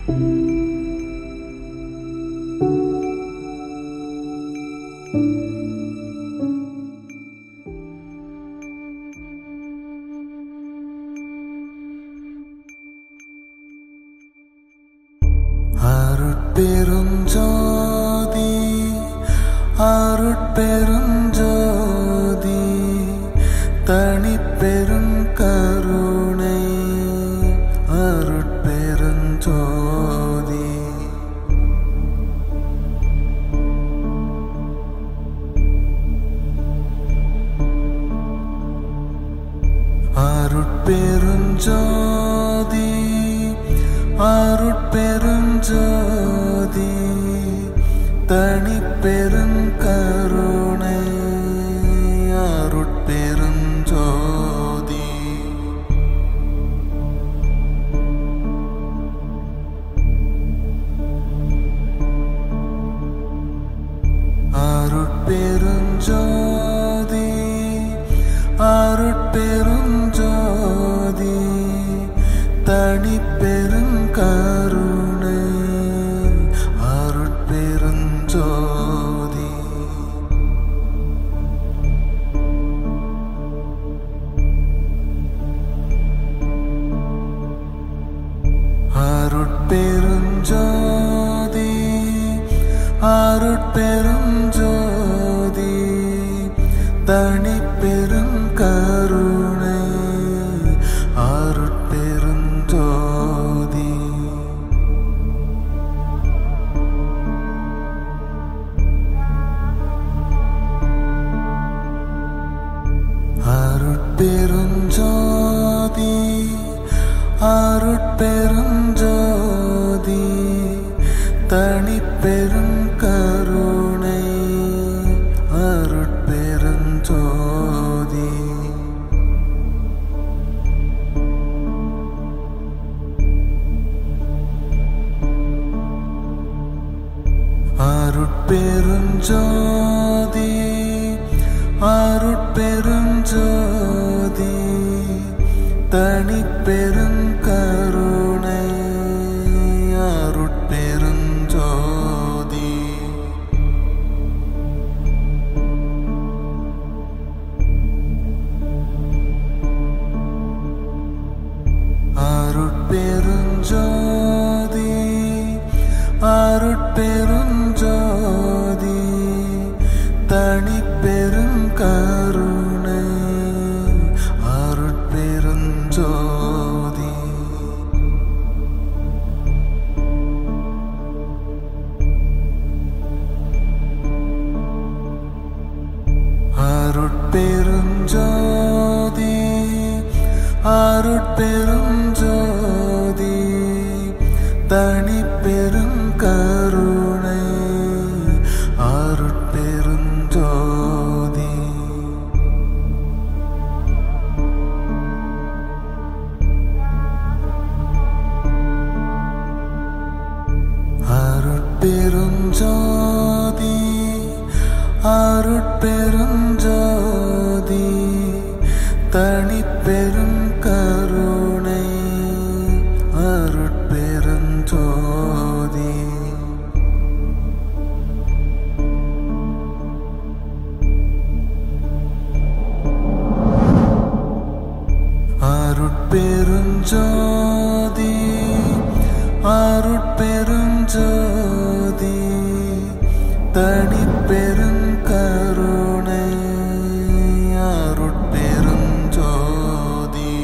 அருட்பெருஞ்சோதி அருட்பெருஞ்சோதி தனிப்பெரும் கருணை அருட்பெருஞ்சோதி அருட்பெருஞ்சோதி அருட்பெருஞ்சோதி தனிப்பெரும் கருணை அருட்பெருஞ்சோதி அருட்பெருஞ்சோதி அருட்பெருஞ்சோதி தனிப்பெரும் கருணை அருட்பெருஞ்சோதி அருட்பெருஞ்சோதி அருட்பெருஞ்சோதி தனிப்பெரும் கருணை அருட்பெருஞ்சோதி அருட்பெருஞ்சோதி அருட்பெருஞ்சோதி தனிப்பெரும் கருணை அருட்பெருஞ்சோதி அருட்பெருஞ்சோதி அருட்பெருஞ்சோதி தனிப்பெரும் கருணை அருட்பெருஞ்சோதி அருட்பெருஞ்சோதி அருட்பெருஞ்சோதி தனிப்பெரும் கருணை அருட்பெருஞ்சோதி அருட்பெருஞ்சோதி அருட்பெருஞ்சோதி தனிப்பெரும் கருணை அருட்பெருஞ்சோதி அருட்பெருஞ்சோதி அருட்பெருஞ்சோதி தனிப்பெரும் கருணை அருட்பெருஞ்சோதி அருட்பெருஞ்சோதி அருட்பெருஞ்சோதி தனிப்பெரும் கருணை அருட்பெருஞ்சோதி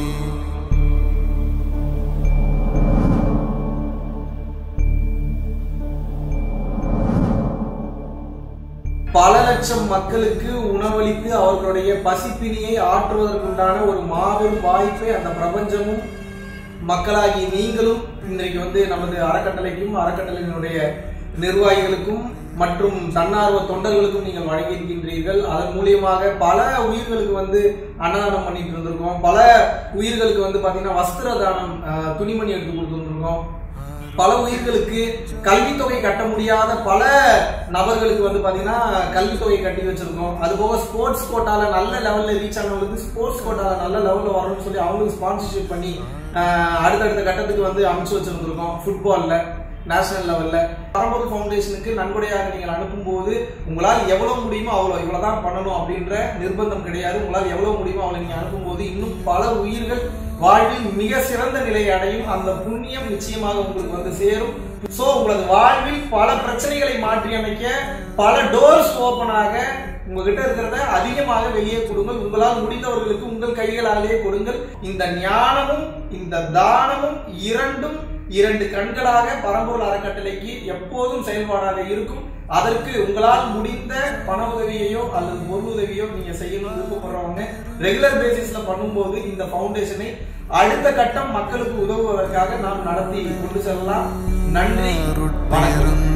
பல லட்சம் மக்களுக்கு உணவளித்து அவர்களுடைய பசிப்பினியை ஆற்றுவதற்குண்டான ஒரு மாபெரும் வாய்ப்பை அந்த பிரபஞ்சமும் மக்களாகி நீங்களும் இன்றைக்கு வந்து நமது அறக்கட்டளைக்கும் அறக்கட்டளையினுடைய நிர்வாகிகளுக்கும் மற்றும் தன்னார்வ தொண்டர்களுக்கும் நீங்கள் வழங்கியிருக்கின்றீர்கள் அதன் மூலியமாக பல உயிர்களுக்கு வந்து அன்னதானம் பண்ணிட்டு இருந்திருக்கோம் பல உயிர்களுக்கு வந்து பாத்தீங்கன்னா வஸ்திர தானம் ஆஹ், துணிமணி எடுத்து கொடுத்துருக்கோம் பல உயிர்களுக்கு கல்வித்தொகை கட்ட முடியாத பல நபர்களுக்கு வந்து பாத்தீங்கன்னா கல்வித்தொகை கட்டி வச்சிருக்கோம் அது போக ஸ்போர்ட்ஸ் கோட்டால நல்ல லெவல்ல ரீச் ஆனவங்களுக்கு ஸ்போர்ட்ஸ் கோட்டால நல்ல லெவல்ல வரணும்னு சொல்லி அவங்களுக்கு ஸ்பான்சர்ஷிப் பண்ணி ஆஹ், அடுத்தடுத்த கட்டத்துக்கு வந்து அமைச்சு வச்சிருந்திருக்கோம் ஃபுட்பால்ல நேஷனல் லெவல்ல பரம்பொருள் ஃபவுண்டேஷனுக்கு நன்கொடையாக நீங்கள் அனுப்பும்போது உங்களால் எவ்வளவு முடியுமோ அவ்வளோ இவ்வளவுதான் பண்ணணும் அப்படின்ற நிர்பந்தம் கிடையாது உங்களால் எவ்வளவு முடியுமோ அவ்வளவு நீங்க அனுப்பும்போது இன்னும் பல உயிர்கள் வாழ்வில் மிக சிறந்த நிலையை அடையும் அந்த புண்ணியம் நிச்சயமாக உங்களுக்கு வந்து சேரும் சோ உங்களது வாழ்வில் பல பிரச்சனைகளை மாற்றி அமைக்க பல டோர்ஸ் ஓபன் ஆக உங்ககிட்ட இருக்கிறத அதிகமாக வெளியே கொடுங்கள் உங்களால் முடிந்தவர்களுக்கு உங்கள் கைகளாலேயே கொடுங்கள் இந்த ஞானமும் இந்த தானமும் இரண்டும் இரண்டு கண்களாக பரம்பொருள் அறக்கட்டளைக்கு எப்போதும் செயல்பாடாக இருக்கும் அதற்கு உங்களால் முடிந்த பண உதவியையோ அல்லது பொருள் உதவியோ நீங்க செய்யணும் விருப்பப்படுறவங்க ரெகுலர் பேசிஸ்ல பண்ணும்போது இந்த ஃபவுண்டேஷனை அடுத்த கட்டம் மக்களுக்கு உதவுவதற்காக நாம் நடத்தி கொண்டு செல்லலாம் நன்றி வணக்கம்